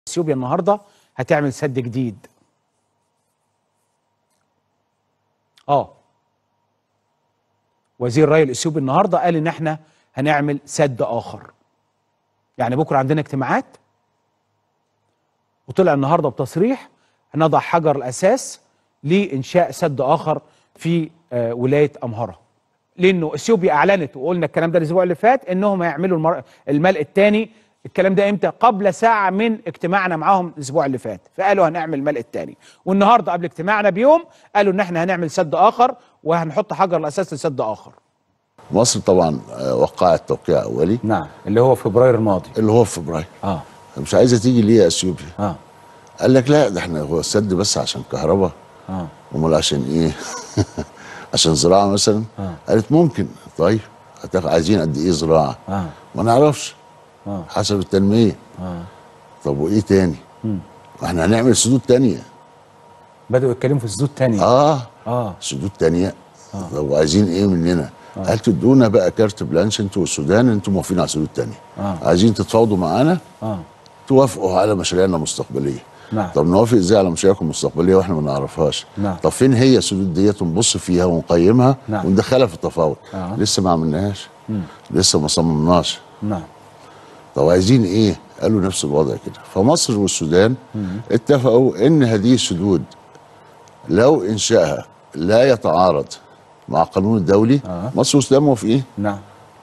اثيوبيا النهارده هتعمل سد جديد اه وزير الري الاثيوبي النهارده قال ان احنا هنعمل سد اخر يعني بكره عندنا اجتماعات وطلع النهارده بتصريح هنضع حجر الاساس لانشاء سد اخر في آه، ولايه امهره لانه اثيوبيا اعلنت وقلنا الكلام ده الاسبوع اللي فات انهم هيعملوا المر... الملء الثاني الكلام ده امتى قبل ساعه من اجتماعنا معاهم الاسبوع اللي فات فقالوا هنعمل الملء الثاني والنهارده قبل اجتماعنا بيوم قالوا ان احنا هنعمل سد اخر وهنحط حجر الاساس لسد اخر مصر طبعا آه، وقعت توقيع اولي نعم اللي هو فبراير الماضي اللي هو في فبراير اه مش عايزه تيجي ليه يا اثيوبيا اه قال لك لا ده احنا هو السد بس عشان كهرباء اه امال عشان ايه عشان زراعه مثلا آه. قالت ممكن طيب هتاخ- عايزين قد ايه زراعه اه ما نعرفش اه حسب التنميه اه طب وايه تاني مم. احنا هنعمل سدود تانية بدأوا يتكلموا في السدود تاني اه اه سدود تانية طب عايزين ايه مننا قال تدونا بقى كارت بلانش انتوا والسودان انتوا موافقين على سدود تانية آه. عايزين تتفاوضوا معانا اه توافقوا على مشاريعنا المستقبليه نعم. طب نوافق ازاي على مشاريعكم المستقبليه واحنا ما نعرفهاش نعم. طب فين هي السدود ديت ونبص فيها ونقيمها نعم. وندخلها في التفاوض آه. لسه ما عملناهاش لسه ما صممناش نعم طب عايزين ايه قالوا نفس الوضع كده فمصر والسودان اتفقوا ان هذه السدود لو انشائها لا يتعارض مع القانون الدولي آه. مصر والسودان موافقين نعم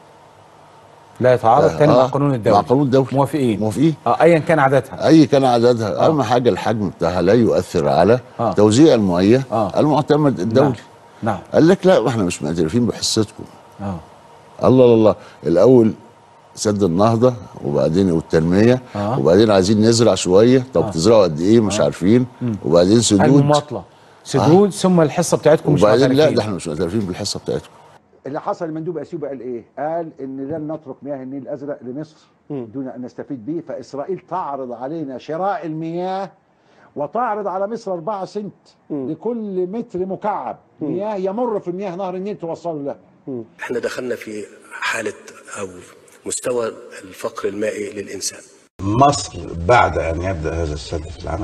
لا يتعارض تاني مع آه، القانون الدولي مع القانون الدولي موافقين موافقين اه ايا كان عددها اي كان عددها اهم حاجه الحجم بتاعها لا يؤثر على آه. توزيع الميه آه. المعتمد الدولي نعم نعم قال لك لا احنا مش معترفين بحصتكم اه الله الله الله الاول سد النهضه وبعدين والتنميه آه. وبعدين عايزين نزرع شويه طب تزرعوا قد ايه مش عارفين وبعدين سدود المماطله سدود ثم الحصه بتاعتكم مش وبعدين لا معترفين. ده احنا مش معترفين بالحصه بتاعتكم اللي حصل مندوب اثيوبيا قال ايه؟ قال ان لن نترك مياه النيل الازرق لمصر دون ان نستفيد به فاسرائيل تعرض علينا شراء المياه وتعرض على مصر 4 سنت لكل متر مكعب مياه يمر في مياه نهر النيل توصله له احنا دخلنا في حالة أو مستوى الفقر المائي للإنسان مصر بعد أن يبدأ هذا السد في العمل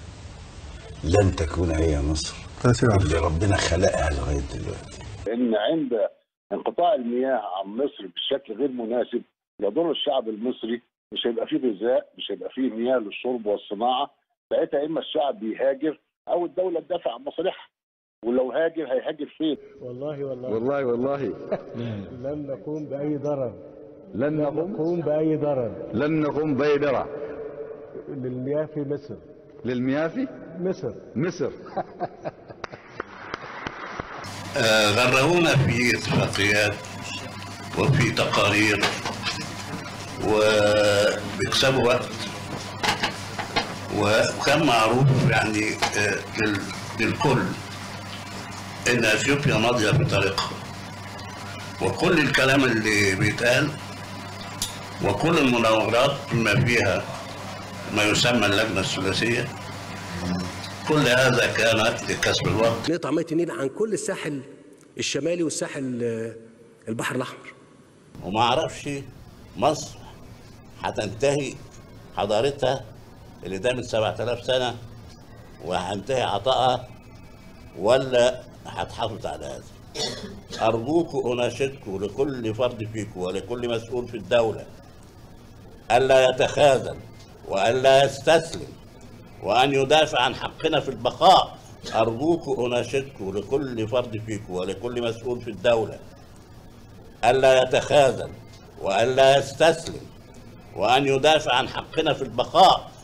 لن تكون هي مصر اللي ربنا خلقها لغاية دلوقتي ان عند انقطاع المياه عن مصر بشكل غير مناسب يضر الشعب المصري مش هيبقى فيه غذاء مش هيبقى فيه مياه للشرب والصناعه ساعتها اما الشعب بيهاجر او الدوله تدافع عن مصالحها ولو هاجر هيهاجر فين؟ والله والله والله والله لن نقوم بأي ضرر لن نقوم نقوم بأي ضرر لن نقوم بأي درع للمياه في مصر للمياه في مصر مصر آه، غرونا في اتفاقيات وفي تقارير وبيكسبوا وقت وكان معروف يعني آه، لل- للكل ان اثيوبيا ماضيه بطريقها وكل الكلام اللي بيتقال وكل المناورات بما فيها ما يسمى اللجنه الثلاثيه كل هذا كان لكسب الوقت نقطع مية النيل عن كل الساحل الشمالي والساحل آه، البحر الأحمر وما اعرفش مصر هتنتهي حضارتها اللي دامت 7000 سنه وهينتهي عطائها ولا هتحافظ على هذا ارجوكم اناشدكم لكل فرد فيكم ولكل مسؤول في الدوله الا يتخاذل والا يستسلم وان يدافع عن حقنا في البقاء ارجوكم اناشدكم لكل فرد فيكم ولكل مسؤول في الدوله ألا يتخاذل وألا يستسلم وأن يدافع عن حقنا في البقاء